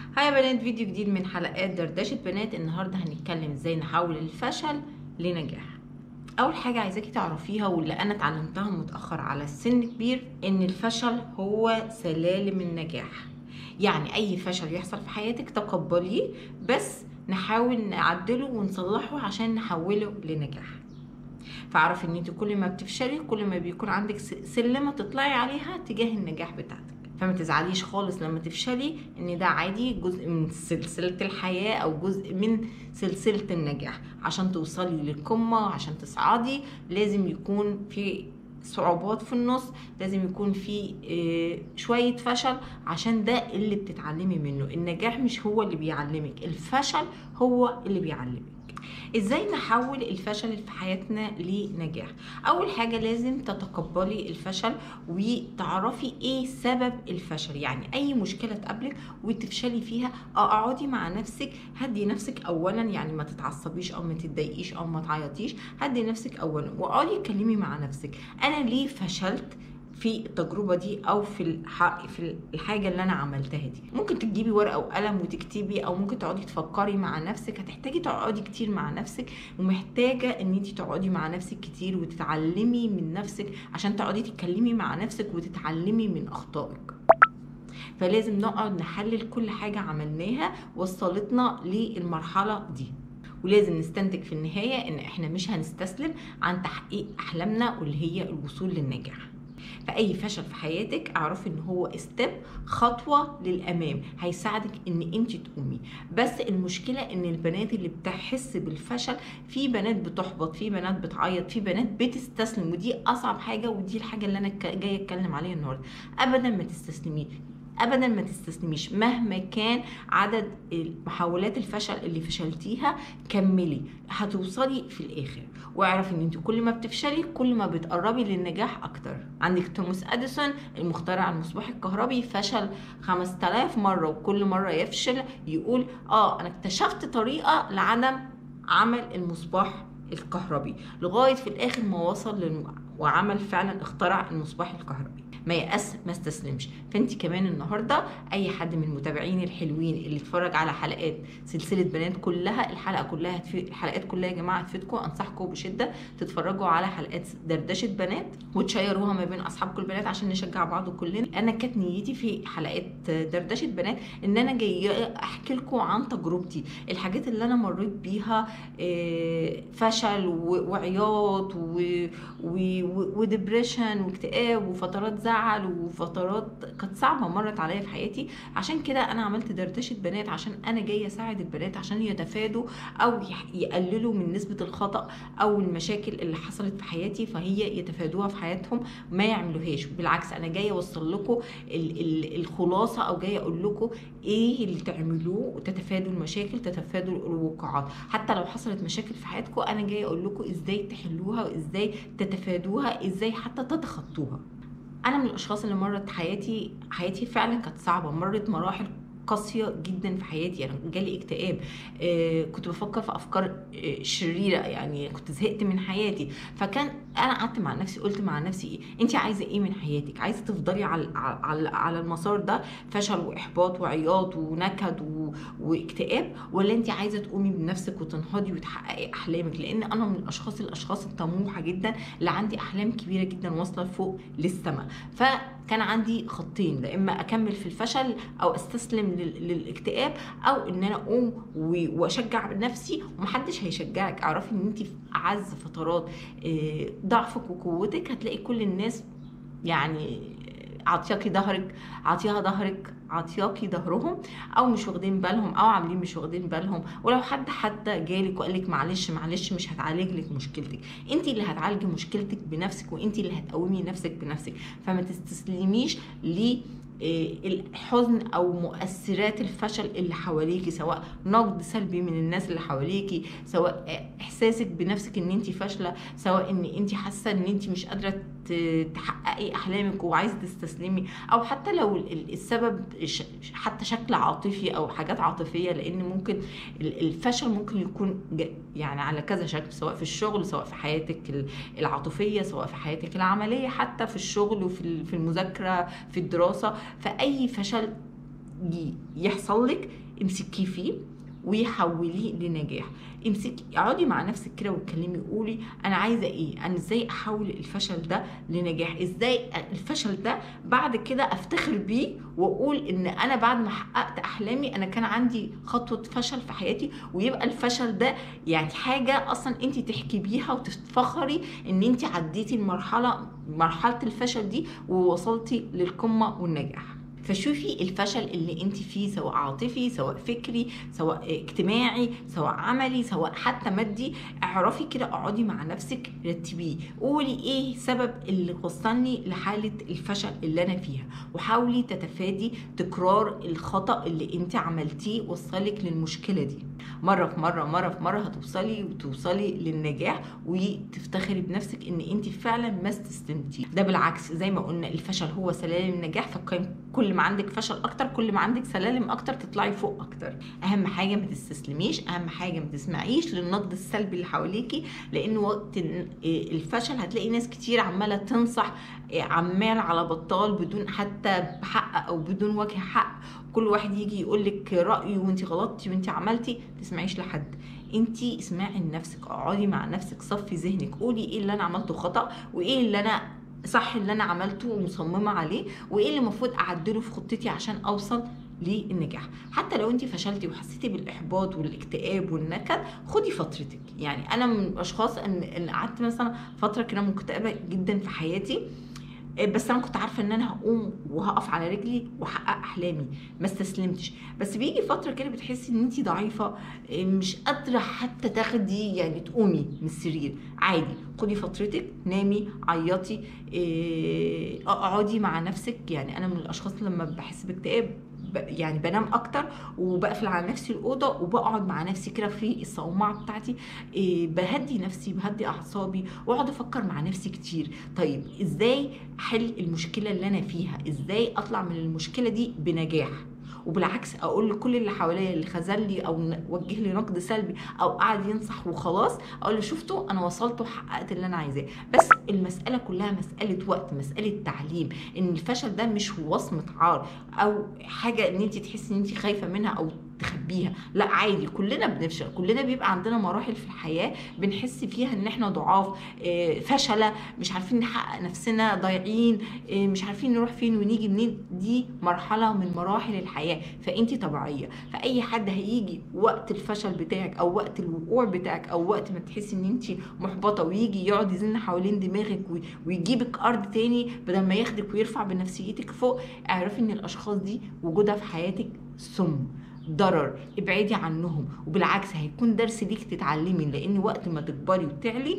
هاي يا بنات فيديو جديد من حلقات دردشة بنات النهاردة هنتكلم ازاي نحول الفشل لنجاح اول حاجة عايزاكي تعرفيها واللي انا اتعلمتها متأخر على السن كبير ان الفشل هو سلالم النجاح يعني اي فشل يحصل في حياتك تقبليه بس نحاول نعدله ونصلحه عشان نحوله لنجاح فاعرف ان انت كل ما بتفشلي كل ما بيكون عندك سلمة تطلعي عليها تجاه النجاح بتاعتك فما تزعليش خالص لما تفشلي ان ده عادي جزء من سلسلة الحياة او جزء من سلسلة النجاح عشان توصلي للقمة عشان تصعدي لازم يكون في صعوبات في النص لازم يكون في شوية فشل عشان ده اللي بتتعلمي منه النجاح مش هو اللي بيعلمك الفشل هو اللي بيعلمك ازاي نحول الفشل في حياتنا لنجاح اول حاجه لازم تتقبلي الفشل وتعرفي ايه سبب الفشل يعني اي مشكله تقابلك وتفشلي فيها اقعدي مع نفسك هدي نفسك اولا يعني ما تتعصبيش او ما تتضايقيش او ما تعيطيش هدي نفسك اولا واقعدي اتكلمي مع نفسك انا ليه فشلت في التجربه دي او في الح... في الحاجه اللي انا عملتها دي ممكن تجيبي ورقه وقلم وتكتبي او ممكن تقعدي تفكري مع نفسك هتحتاجي تقعدي كتير مع نفسك ومحتاجه ان انت تقعدي مع نفسك كتير وتتعلمي من نفسك عشان تقعدي تتكلمي مع نفسك وتتعلمي من اخطائك فلازم نقعد نحلل كل حاجه عملناها وصلتنا للمرحله دي ولازم نستنتج في النهايه ان احنا مش هنستسلم عن تحقيق احلامنا واللي هي الوصول للنجاح فاي فشل في حياتك اعرفي ان هو ستيب خطوه للامام هيساعدك ان انت تقومي بس المشكله ان البنات اللي بتحس بالفشل في بنات بتحبط في بنات بتعيط في بنات بتستسلم ودي اصعب حاجه ودي الحاجه اللي انا جايه اتكلم عليها النهارده ابدا ما تستسلمي ابدا ما تستسلميش مهما كان عدد محاولات الفشل اللي فشلتيها كملي هتوصلي في الاخر واعرفي ان انت كل ما بتفشلي كل ما بتقربي للنجاح اكتر عندك توماس اديسون المخترع المصباح الكهربي فشل 5000 مره وكل مره يفشل يقول اه انا اكتشفت طريقه لعدم عمل المصباح الكهربي لغايه في الاخر ما وصل للم... وعمل فعلا اخترع المصباح الكهربي ما يأس ما استسلمش فانت كمان النهارده اي حد من المتابعين الحلوين اللي اتفرج على حلقات سلسله بنات كلها الحلقه كلها هتفي... الحلقات كلها يا جماعه هتفيدكم انصحكم بشده تتفرجوا على حلقات دردشه بنات وتشيروها ما بين اصحابكم البنات عشان نشجع بعض كلنا انا كانت نيتي في حلقات دردشه بنات ان انا جايه احكي لكم عن تجربتي الحاجات اللي انا مريت بيها فشل وعياط ودبريشن واكتئاب وفترات زعل وفترات كانت صعبه مرت عليا في حياتي عشان كده انا عملت دردشه بنات عشان انا جايه اساعد البنات عشان يتفادوا او يقللوا من نسبه الخطا او المشاكل اللي حصلت في حياتي فهي يتفادوها في حياتهم ما يعملوهاش بالعكس انا جايه اوصل لكم الخلاصه او جايه اقول لكم ايه اللي تعملوه وتتفادوا المشاكل تتفادوا الوقوعات حتى لو حصلت مشاكل في حياتكم انا جايه اقول لكم ازاي تحلوها وازاي تتفادوها ازاي حتى تتخطوها انا من الاشخاص اللي مرت حياتي حياتي فعلا كانت صعبه مرت مراحل قاسيه جدا في حياتي يعني جالي اكتئاب آه كنت بفكر في افكار آه شريره يعني كنت زهقت من حياتي فكان انا قعدت مع نفسي قلت مع نفسي ايه انت عايزه ايه من حياتك عايزه تفضلي على على, على المسار ده فشل واحباط وعياط ونكد و... واكتئاب ولا انت عايزه تقومي بنفسك وتنهضي وتحققي احلامك لان انا من الاشخاص الاشخاص الطموحه جدا اللي عندي احلام كبيره جدا واصله لفوق للسماء فكان عندي خطين لا اما اكمل في الفشل او استسلم للاكتئاب او ان انا اقوم واشجع نفسي ومحدش هيشجعك اعرفي ان انت في اعز فترات ضعفك وقوتك هتلاقي كل الناس يعني عطياكي ظهرك عطيها ظهرك عطياكي ظهرهم او مش واخدين بالهم او عاملين مش واخدين بالهم ولو حد حتى جالك وقال لك معلش معلش مش هتعالج لك مشكلتك انت اللي هتعالجي مشكلتك بنفسك وانت اللي هتقومي نفسك بنفسك فما تستسلميش ل الحزن او مؤثرات الفشل اللي حواليكي سواء نقد سلبي من الناس اللي حواليكي سواء احساسك بنفسك ان انت فاشله سواء ان انت حاسه ان انت مش قادره تحققي احلامك وعايزه تستسلمي او حتى لو السبب حتى شكل عاطفي او حاجات عاطفيه لان ممكن الفشل ممكن يكون يعني على كذا شكل سواء في الشغل سواء في حياتك العاطفيه سواء في حياتك العمليه حتى في الشغل وفي في المذاكره في الدراسه فاي فشل ي- يحصل لك امسكيه فيه ويحوليه لنجاح امسكي اقعدي مع نفسك كده واتكلمي قولي انا عايزه ايه انا ازاي احول الفشل ده لنجاح ازاي الفشل ده بعد كده افتخر بيه واقول ان انا بعد ما حققت احلامي انا كان عندي خطوه فشل في حياتي ويبقى الفشل ده يعني حاجه اصلا انت تحكي بيها وتتفخري ان انت عديتي المرحله مرحله الفشل دي ووصلتي للقمه والنجاح فشوفي الفشل اللي انت فيه سواء عاطفي سواء فكري سواء اجتماعي سواء عملي سواء حتى مادي اعرفي كده اقعدي مع نفسك رتبيه قولي ايه سبب اللي وصلني لحاله الفشل اللي انا فيها وحاولي تتفادي تكرار الخطا اللي انت عملتيه وصلك للمشكله دي مره في مره مره في مره هتوصلي وتوصلي للنجاح وتفتخري بنفسك ان انت فعلا ما استسلمتي ده بالعكس زي ما قلنا الفشل هو سلالم النجاح فكان كل ما عندك فشل اكتر كل ما عندك سلالم اكتر تطلعي فوق اكتر اهم حاجه ما تستسلميش اهم حاجه ما تسمعيش للنقد السلبي اللي حواليكي لان وقت الفشل هتلاقي ناس كتير عماله تنصح عمال على بطال بدون حتى بحق او بدون وجه حق كل واحد يجي يقول لك رايه وانت غلطتي وانت عملتي تسمعيش لحد انت اسمعي لنفسك اقعدي مع نفسك صفي ذهنك قولي ايه اللي انا عملته خطا وايه اللي انا صح اللي انا عملته ومصممه عليه وايه اللي المفروض اعدله في خطتي عشان اوصل للنجاح حتى لو انت فشلتي وحسيتي بالاحباط والاكتئاب والنكد خدي فترتك يعني انا من الاشخاص ان ان قعدت مثلا فتره كده مكتئبه جدا في حياتي بس انا كنت عارفه ان انا هقوم وهقف على رجلي واحقق احلامي ما استسلمتش بس بيجي فتره كده بتحسي ان انت ضعيفه مش قادره حتى تاخدي يعني تقومي من السرير عادي خدي فترتك نامي عيطي اقعدي مع نفسك يعني انا من الاشخاص لما بحس باكتئاب يعني بنام اكتر وبقفل على نفسي الاوضه وبقعد مع نفسي كده في الصومعه بتاعتي إيه بهدي نفسي بهدي اعصابي واقعد افكر مع نفسي كتير طيب ازاي احل المشكله اللي انا فيها ازاي اطلع من المشكله دي بنجاح وبالعكس اقول لكل اللي حواليا اللي خذل لي او وجه لي نقد سلبي او قعد ينصح وخلاص اقول له شفتوا انا وصلت وحققت اللي انا عايزاه بس المساله كلها مساله وقت مساله تعليم ان الفشل ده مش وصمه عار او حاجه ان انت تحسي ان انت خايفه منها او تخبيها لا عادي كلنا بنفشل كلنا بيبقى عندنا مراحل في الحياه بنحس فيها ان احنا ضعاف فشله مش عارفين نحقق نفسنا ضايعين مش عارفين نروح فين ونيجي منين دي مرحله من مراحل الحياه فانت طبيعيه فاي حد هيجي وقت الفشل بتاعك او وقت الوقوع بتاعك او وقت ما تحسي ان انت محبطه ويجي يقعد يزن حوالين دماغك ويجيبك ارض تاني بدل ما ياخدك ويرفع بنفسيتك فوق اعرفي ان الاشخاص دي وجودها في حياتك سم ضرر ابعدي عنهم وبالعكس هيكون درس ليك تتعلمي لان وقت ما تكبري وتعلي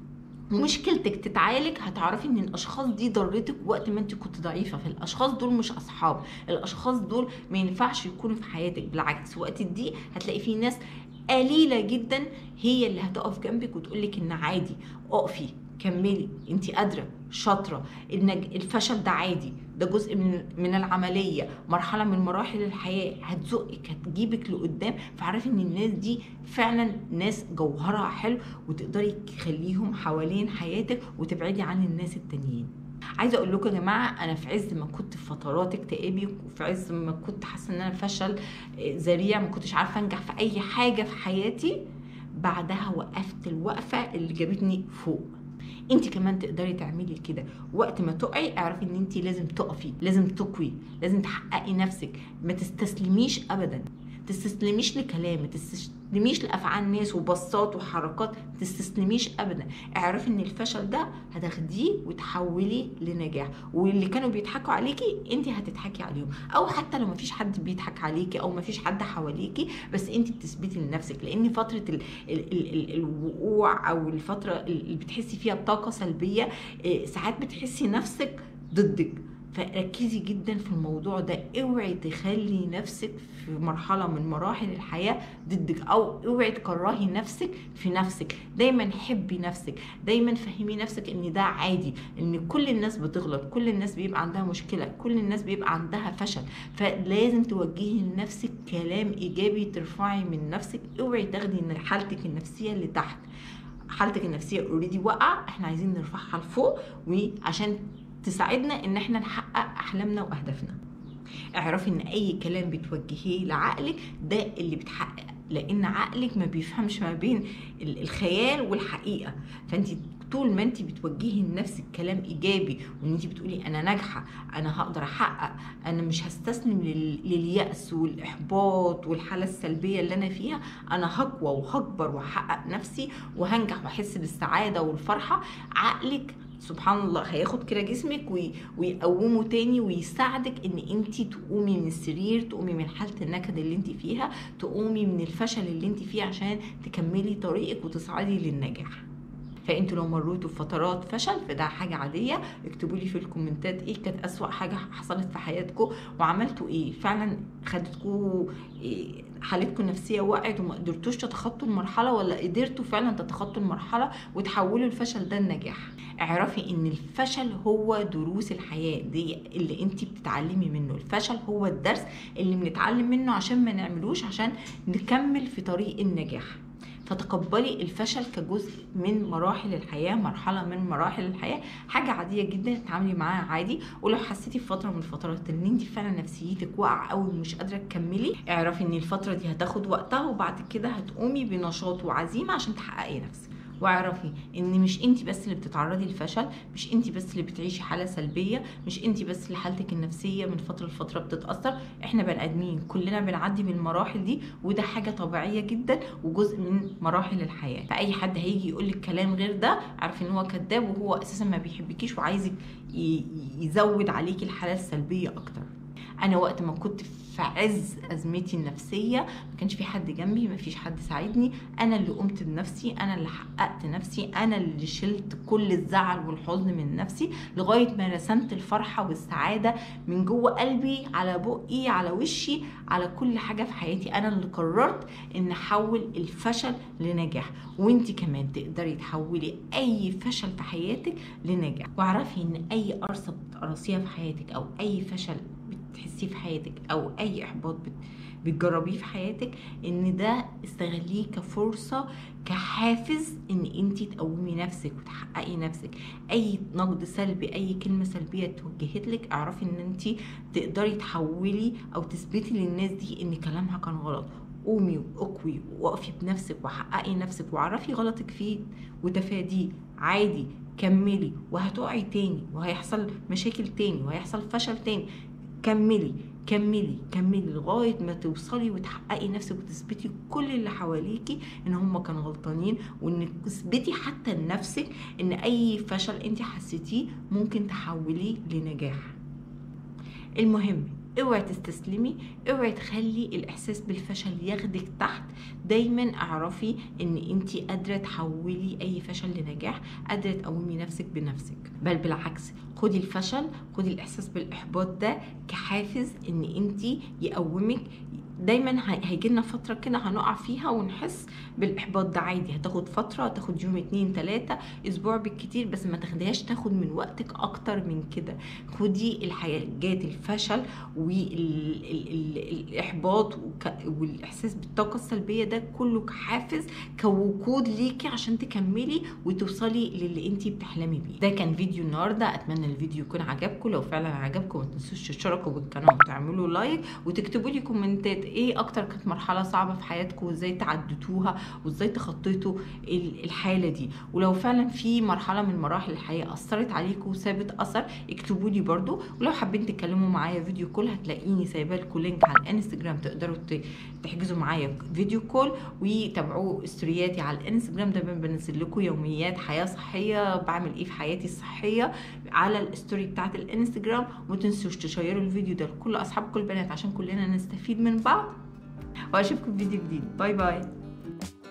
ومشكلتك تتعالج هتعرفي ان الاشخاص دي ضرتك وقت ما انت كنت ضعيفه فالاشخاص دول مش اصحاب الاشخاص دول ما ينفعش يكونوا في حياتك بالعكس وقت دي هتلاقي في ناس قليله جدا هي اللي هتقف جنبك وتقولك ان عادي اقفي كملي انت قادره شاطره النج... الفشل ده عادي ده جزء من من العمليه مرحله من مراحل الحياه هتزقك هتجيبك لقدام فعرفي ان الناس دي فعلا ناس جوهرها حلو وتقدري تخليهم حوالين حياتك وتبعدي عن الناس التانيين عايزه اقول لكم يا جماعه انا في عز ما كنت في فترات اكتئابي وفي عز ما كنت حاسه ان انا فشل ذريع ما كنتش عارفه انجح في اي حاجه في حياتي بعدها وقفت الوقفه اللي جابتني فوق انت كمان تقدري تعملي كده وقت ما تقعي اعرفي ان انت لازم تقفي لازم تقوي لازم تحققي نفسك ما تستسلميش ابدا تستسلميش لكلام ما تستسلميش لافعال ناس وبصات وحركات ما تستسلميش ابدا اعرفي ان الفشل ده هتاخديه وتحوليه لنجاح واللي كانوا بيضحكوا عليكي انت هتضحكي عليهم او حتى لو ما فيش حد بيضحك عليكي او ما فيش حد حواليكي بس انت بتثبتي لنفسك لان فتره ال ال ال ال الوقوع او الفتره اللي بتحسي فيها بطاقه سلبيه ساعات بتحسي نفسك ضدك فركزي جدا في الموضوع ده اوعي تخلي نفسك في مرحلة من مراحل الحياة ضدك او اوعي تكرهي نفسك في نفسك دايما حبي نفسك دايما فهمي نفسك ان ده عادي ان كل الناس بتغلط كل الناس بيبقى عندها مشكلة كل الناس بيبقى عندها فشل فلازم توجهي لنفسك كلام ايجابي ترفعي من نفسك اوعي تاخدي ان حالتك النفسية اللي تحت حالتك النفسية اوريدي واقعة احنا عايزين نرفعها لفوق وعشان تساعدنا ان احنا نحقق احلامنا واهدافنا اعرفي ان اي كلام بتوجهيه لعقلك ده اللي بتحقق لان عقلك ما بيفهمش ما بين الخيال والحقيقه فانت طول ما انت بتوجهي لنفسك كلام ايجابي وان انت بتقولي انا ناجحه انا هقدر احقق انا مش هستسلم للياس والاحباط والحاله السلبيه اللي انا فيها انا هقوى وهكبر واحقق نفسي وهنجح واحس بالسعاده والفرحه عقلك سبحان الله هياخد كده جسمك ويقومه تاني ويساعدك ان انت تقومي من السرير تقومي من حاله النكد اللي انت فيها تقومي من الفشل اللي انت فيه عشان تكملي طريقك وتصعدي للنجاح فانتوا لو مريتوا بفترات فشل فده حاجه عاديه اكتبوا لي في الكومنتات ايه كانت اسوا حاجه حصلت في حياتكم وعملتوا ايه فعلا خدتكم إيه حالتكم النفسيه وقعت وما قدرتوش تتخطوا المرحله ولا قدرتوا فعلا تتخطوا المرحله وتحولوا الفشل ده لنجاح اعرفي ان الفشل هو دروس الحياه دي اللي انت بتتعلمي منه الفشل هو الدرس اللي بنتعلم منه عشان ما نعملوش عشان نكمل في طريق النجاح فتقبلي الفشل كجزء من مراحل الحياه مرحله من مراحل الحياه حاجه عاديه جدا تتعاملي معاها عادي ولو حسيتي في فتره من الفترات ان انت فعلا نفسيتك واقعه قوي ومش قادره تكملي اعرفي ان الفتره دي هتاخد وقتها وبعد كده هتقومي بنشاط وعزيمه عشان تحققي نفسك واعرفي ان مش انت بس اللي بتتعرضي للفشل مش انت بس اللي بتعيشي حاله سلبيه مش انت بس اللي حالتك النفسيه من فتره لفتره بتتاثر احنا بني ادمين كلنا بنعدي من المراحل دي وده حاجه طبيعيه جدا وجزء من مراحل الحياه فاي حد هيجي يقول لك كلام غير ده عارف ان هو كذاب وهو اساسا ما بيحبكيش وعايزك يزود عليكي الحاله السلبيه اكتر انا وقت ما كنت في عز ازمتي النفسيه ما كانش في حد جنبي ما فيش حد ساعدني انا اللي قمت بنفسي انا اللي حققت نفسي انا اللي شلت كل الزعل والحزن من نفسي لغايه ما رسمت الفرحه والسعاده من جوه قلبي على بقي على وشي على كل حاجه في حياتي انا اللي قررت ان احول الفشل لنجاح وانت كمان تقدري تحولي اي فشل في حياتك لنجاح واعرفي ان اي قرصه بتقرصيها في حياتك او اي فشل بتحسيه في حياتك او اي احباط بتجربيه في حياتك ان ده استغليه كفرصه كحافز ان انت تقومي نفسك وتحققي نفسك اي نقد سلبي اي كلمه سلبيه اتوجهت لك اعرفي ان انت تقدري تحولي او تثبتي للناس دي ان كلامها كان غلط قومي واقوي وقفي بنفسك وحققي نفسك وعرفي غلطك فيه وتفاديه عادي كملي وهتقعي تاني وهيحصل مشاكل تاني وهيحصل فشل تاني كملي كملي كملي لغايه ما توصلي وتحققي نفسك وتثبتي كل اللي حواليكي ان هم كانوا غلطانين وان تثبتي حتى لنفسك ان اي فشل انت حسيتيه ممكن تحوليه لنجاح المهم اوعي تستسلمي اوعي تخلي الاحساس بالفشل ياخدك تحت دايما اعرفي ان انت قادره تحولي اي فشل لنجاح قادره تقومي نفسك بنفسك بل بالعكس خدي الفشل خدي الاحساس بالاحباط ده كحافز ان انت يقومك دايما هيجي لنا فتره كده هنقع فيها ونحس بالاحباط ده عادي هتاخد فتره تاخد يوم اتنين تلاته اسبوع بالكتير بس ما تاخديهاش تاخد من وقتك اكتر من كده خدي الحاجات الفشل والاحباط والاحساس بالطاقه السلبيه ده كله كحافز كوقود ليكي عشان تكملي وتوصلي للي انت بتحلمي بيه ده كان فيديو النهارده اتمنى الفيديو يكون عجبكم لو فعلا عجبكم ما تنسوش تشتركوا بالقناه وتعملوا لايك وتكتبوا لي كومنتات ايه اكتر كانت مرحله صعبه في حياتكم وازاي تعديتوها وازاي تخطيتوا الحاله دي ولو فعلا في مرحله من مراحل الحياه اثرت عليكم وسابت اثر اكتبوا لي برده ولو حابين تتكلموا معايا فيديو كول هتلاقيني سايبه لكم لينك على الانستجرام تقدروا تحجزوا معايا فيديو كول وتابعوا ستورياتي على الانستجرام دايما بنزل لكم يوميات حياه صحيه بعمل ايه في حياتي الصحيه على الستوري بتاعت الانستجرام وما تنسوش تشيروا الفيديو ده لكل اصحابكم البنات عشان كلنا نستفيد من بعض واشوفكم في فيديو جديد باي باي